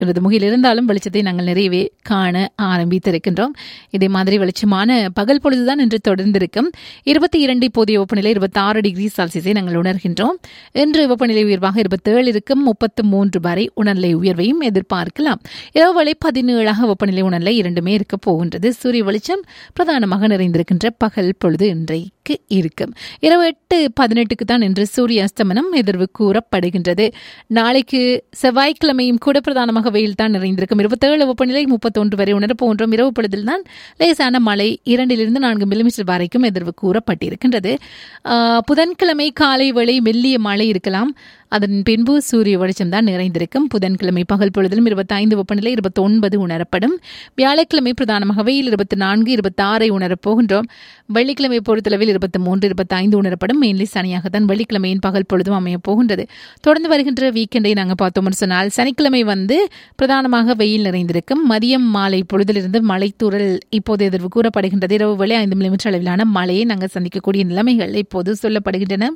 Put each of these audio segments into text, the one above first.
எனது முகில் இருந்தாலும் வெளிச்சத்தை நாங்கள் நிறையவே காண ஆரம்பித்திருக்கின்றோம் இதே மாதிரி வெளிச்சமான பகல் பொழுதுதான் இன்று தொடர்ந்திருக்கும் இருபத்தி இரண்டு இப்போதைய வெப்பநிலை இருபத்தி ஆறு டிகிரி செல்சியஸை நாங்கள் உணர்கின்றோம் இன்று வெப்பநிலை உயர்வாக இருபத்தேழு இருக்கும் முப்பத்து மூன்று வரை உணர்நிலை உயர்வையும் எதிர்பார்க்கலாம் இரவு வேளை பதினேழாக வெப்பநிலை உணர்நிலை இரண்டுமே இருக்க போகின்றது சூரிய வெளிச்சம் பிரதானமாக நிறைந்திருக்கின்ற பகல் பொழுது இன்றைக்கு இருக்கும் இரவு எட்டு பதினெட்டுக்கு தான் இன்று சூரிய அஸ்தமனம் எதிர்வு கூறப்படுகின்றது நாளைக்கு செவ்வாய்க்கிழமையும் கூட பிரதானமாக வெயில் தான் நிறைந்திருக்கும் இருபத்தேழு வெப்பநிலை முப்பத்தொன்று வரை உணரப் போன்றோம் இரவு பொழுதில் தான் லேசான மழை இரண்டிலிருந்து நான்கு மில்லிமீட்டர் வரைக்கும் எதிர்வு கூறப்பட்டிருக்கின்றது ஆஹ், புதன்கிழமை காலை வேளை மெல்லிய மழை இருக்கலாம் அதன் பின்பு சூரிய வெளிச்சம் தான் நிறைந்திருக்கும் புதன்கிழமை பகல் பொழுதிலும் இருபத்தைந்து வெப்பநிலை இருபத்தொன்பது உணரப்படும் வியாழக்கிழமை பிரதானமாக வெயில் இருபத்தி நான்கு இருபத்தாறை உணரப் போகின்றோம் வெள்ளிக்கிழமை பொறுத்தளவில் இருபத்தி மூன்று இருபத்தைந்து உணரப்படும் மெயின்லி சனியாகத்தான் வெள்ளிக்கிழமையின் பகல் பொழுதும் அமையப் போகின்றது தொடர்ந்து வருகின்ற வீக்கெண்டை நாங்கள் பார்த்தோம்னு சொன்னால் சனிக்கிழமை வந்து பிரதானமாக வெயில் நிறைந்திருக்கும் மதியம் மாலை பொழுதிலிருந்து மழைத்தூறல் இப்போது எதிர்வு கூறப்படுகின்றது இரவு வேளை ஐந்து மில்லிமீட்டர் அளவிலான மழையை நாங்கள் சந்திக்கக்கூடிய நிலைமைகள் இப்போது சொல்லப்படுகின்றன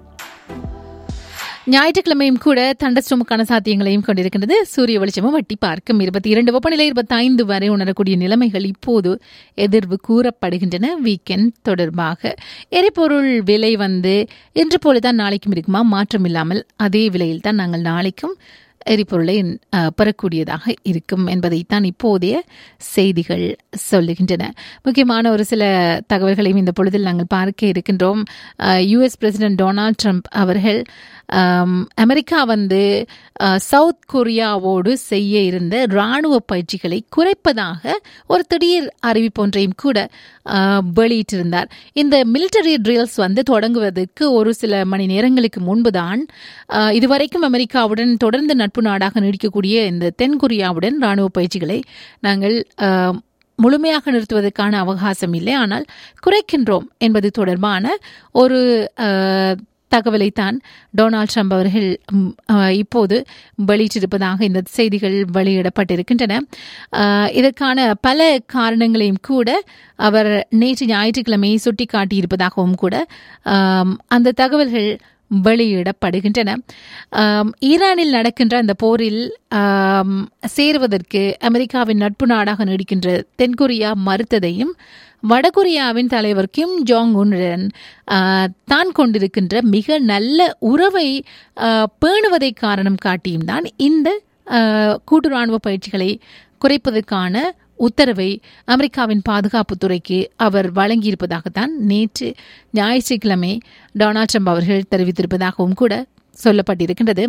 ஞாயிற்றுக்கிழமையும் கூட தண்டஸ்டோமுக்கான சாத்தியங்களையும் கொண்டிருக்கின்றது சூரிய வெளிச்சமும் வட்டி பார்க்கும் இருபத்தி இரண்டு வெப்பநிலை இருபத்தி ஐந்து வரை உணரக்கூடிய நிலைமைகள் இப்போது எதிர்வு கூறப்படுகின்றன வீக்கெண்ட் தொடர்பாக எரிபொருள் விலை வந்து இன்று போலதான் நாளைக்கும் இருக்குமா மாற்றம் இல்லாமல் அதே விலையில் தான் நாங்கள் நாளைக்கும் எரிபொருளை அஹ், பெறக்கூடியதாக இருக்கும் என்பதைத்தான் இப்போதைய செய்திகள் சொல்லுகின்றன முக்கியமான ஒரு சில தகவல்களையும் இந்த பொழுதில் நாங்கள் பார்க்க இருக்கின்றோம் யுஎஸ் பிரசிடென்ட் டொனால்ட் ட்ரம்ப் அவர்கள் ஆம், அமெரிக்கா வந்து அஹ், சவுத் கொரியாவோடு செய்ய இருந்த இராணுவ பயிற்சிகளை குறைப்பதாக ஒரு திடீர் அறிவிப்பு ஒன்றையும் கூட அஹ், வெளியிட்டிருந்தார் இந்த மிலிட்டரி ட்ரில்ஸ் வந்து தொடங்குவதற்கு ஒரு சில மணி நேரங்களுக்கு முன்புதான் அஹ், இதுவரைக்கும் அமெரிக்காவுடன் தொடர்ந்து நட்பு நாடாக நீடிக்கக்கூடிய இந்த தென்கொரியாவுடன் இராணுவ பயிற்சிகளை நாங்கள் அஹ், முழுமையாக நிறுத்துவதற்கான அவகாசம் இல்லை ஆனால் குறைக்கின்றோம் என்பது தொடர்பான ஒரு அஹ், தகவலைத்தான் டொனால்ட் ட்ரம்ப் அவர்கள் ம், அஹ், இப்போது வெளியிட்டிருப்பதாக இந்த செய்திகள் வெளியிடப்பட்டிருக்கின்றன அஹ், இதற்கான பல காரணங்களையும் கூட அவர் நேற்று ஞாயிற்றுக்கிழமை சுட்டிக்காட்டியிருப்பதாகவும் கூட ஆம், அந்த தகவல்கள் வெளியிடப்படுகின்றன ஆம், ஈரானில் நடக்கின்ற அந்த போரில் ஆம், சேருவதற்கு அமெரிக்காவின் நட்பு நாடாக நீடிக்கின்ற தென்கொரியா மறுத்ததையும் வடகொரியாவின் தலைவர் கிம் ஜோங் உன்னுடன் ஆ, தான் கொண்டிருக்கின்ற மிக நல்ல உறவை ஆ, பேணுவதை காரணம் காட்டியும் தான் இந்த ஆ, கூட்டு ராணுவ பயிற்சிகளை குறைப்பதற்கான உத்தரவை அமெரிக்காவின் பாதுகாப்புத்துறைக்கு அவர் வழங்கியிருப்பதாகத்தான் நேற்று ஞாயிற்றுக்கிழமை டொனால்ட் ட்ரம்ப் அவர்கள் தெரிவித்திருப்பதாகவும் கூட சொல்லப்பட்டிருக்கின்றது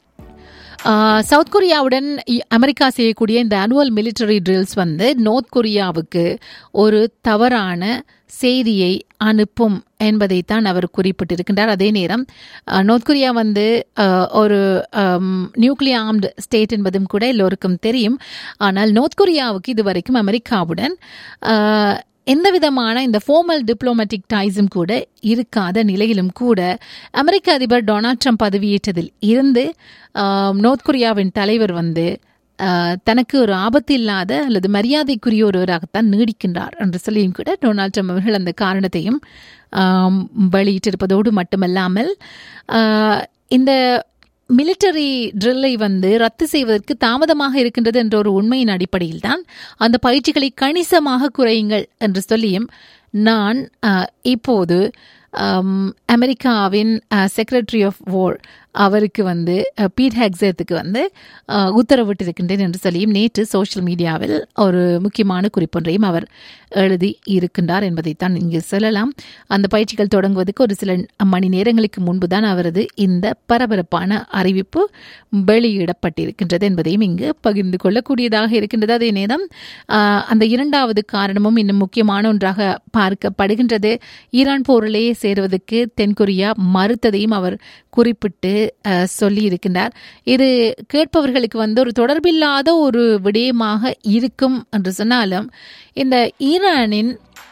ஆஹ், சவுத் கொரியாவுடன் இ- அமெரிக்கா செய்யக்கூடிய இந்த அனுவல் மிலிட்டரி ட்ரில்ஸ் வந்து நோர்த் கொரியாவுக்கு ஒரு தவறான செய்தியை அனுப்பும் என்பதைத்தான் அவர் குறிப்பிட்டிருக்கின்றார் அதே நேரம் அஹ், நோர்த் கொரியா வந்து அஹ், ஒரு நியூக்ளியர் ஆர்ம்டு ஸ்டேட் என்பதும் கூட எல்லோருக்கும் தெரியும் ஆனால் நோர்த் கொரியாவுக்கு இதுவரைக்கும் அமெரிக்காவுடன் அஹ், எந்த விதமான இந்த ஃபார்மல் டிப்ளோமேட்டிக் டைஸும் கூட இருக்காத நிலையிலும் கூட அமெரிக்க அதிபர் டொனால்ட் ட்ரம்ப் பதவியேற்றதில் இருந்து ஆம், நோர்த் கொரியாவின் தலைவர் வந்து ஆ, தனக்கு ஒரு ஆபத்து இல்லாத அல்லது மரியாதைக்குரிய ஒருவராகத்தான் நீடிக்கின்றார் என்று சொல்லியும் கூட டொனால்ட் ட்ரம்ப் அவர்கள் அந்த காரணத்தையும் ஆம், வெளியிட்டிருப்பதோடு மட்டுமல்லாமல் ஆ, இந்த மிலிட்டரி ட்ரில்லை வந்து ரத்து செய்வதற்கு தாமதமாக இருக்கின்றது என்ற ஒரு உண்மையின் அடிப்படையில் தான் அந்த பயிற்சிகளை கணிசமாக குறையுங்கள் என்று சொல்லியும் நான் அஹ், இப்போது அம், அமெரிக்காவின் செக்ரட்டரி ஆஃப் வார் அவருக்கு வந்து அஹ், பீட் ஹெக்ஸத்துக்கு வந்து அஹ், உத்தரவிட்டிருக்கின்றேன் என்று சொல்லியும் நேற்று சோஷியல் மீடியாவில் ஒரு முக்கியமான குறிப்பொன்றையும் அவர் எழுதி இருக்கின்றார் என்பதைத்தான் இங்கு சொல்லலாம் அந்த பயிற்சிகள் தொடங்குவதற்கு ஒரு சில மணி நேரங்களுக்கு முன்புதான் அவரது இந்த பரபரப்பான அறிவிப்பு வெளியிடப்பட்டிருக்கின்றது என்பதையும் இங்கு பகிர்ந்து கொள்ளக்கூடியதாக இருக்கின்றது அதே நேரம் ஆஹ், அந்த இரண்டாவது காரணமும் இன்னும் முக்கியமான ஒன்றாக பார்க்கப்படுகின்றது ஈரான் போரிலேயே சேருவதற்கு தென்கொரியா மறுத்ததையும் அவர் குறிப்பிட்டு அஹ், சொல்லியிருக்கின்றார் இது கேட்பவர்களுக்கு வந்து ஒரு தொடர்பில்லாத ஒரு விடயமாக இருக்கும் என்று சொன்னாலும் இந்த ஈரானின்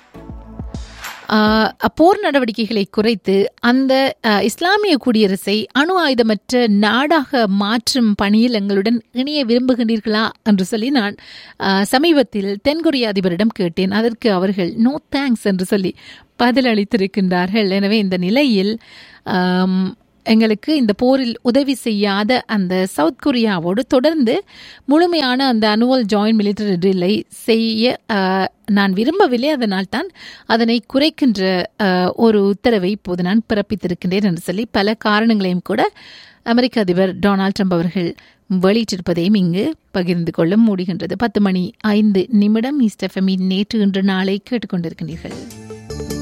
ஆஹ், போர் நடவடிக்கைகளை குறைத்து அந்த ஆஹ், இஸ்லாமிய குடியரசை அணு ஆயுதமற்ற நாடாக மாற்றும் பணியில் எங்களுடன் இணைய விரும்புகின்றீர்களா என்று சொல்லி நான் ஆஹ், சமீபத்தில் தென்கொரிய அதிபரிடம் கேட்டேன் அதற்கு அவர்கள் நோ தேங்க்ஸ் என்று சொல்லி பதிலளித்திருக்கின்றார்கள் எனவே இந்த நிலையில் ஆம், எங்களுக்கு இந்த போரில் உதவி செய்யாத அந்த சவுத் கொரியாவோடு தொடர்ந்து முழுமையான அந்த அனுவல் ஜாயின்ட் மிலிட்டரி ட்ரில்லை செய்ய அஹ், நான் விரும்பவில்லை அதனால் தான் அதனை குறைக்கின்ற அஹ், ஒரு உத்தரவை இப்போது நான் பிறப்பித்திருக்கின்றேன் என்று சொல்லி பல காரணங்களையும் கூட அமெரிக்க அதிபர் டொனால்ட் ட்ரம்ப் அவர்கள் வெளியிட்டிருப்பதையும் இங்கு பகிர்ந்து கொள்ள முடிகின்றது பத்து மணி ஐந்து நிமிடம் ஈஸ்ட் எஃப்எம்மின் நேற்று இன்று நாளை கேட்டுக்கொண்டிருக்கின்றீர்கள்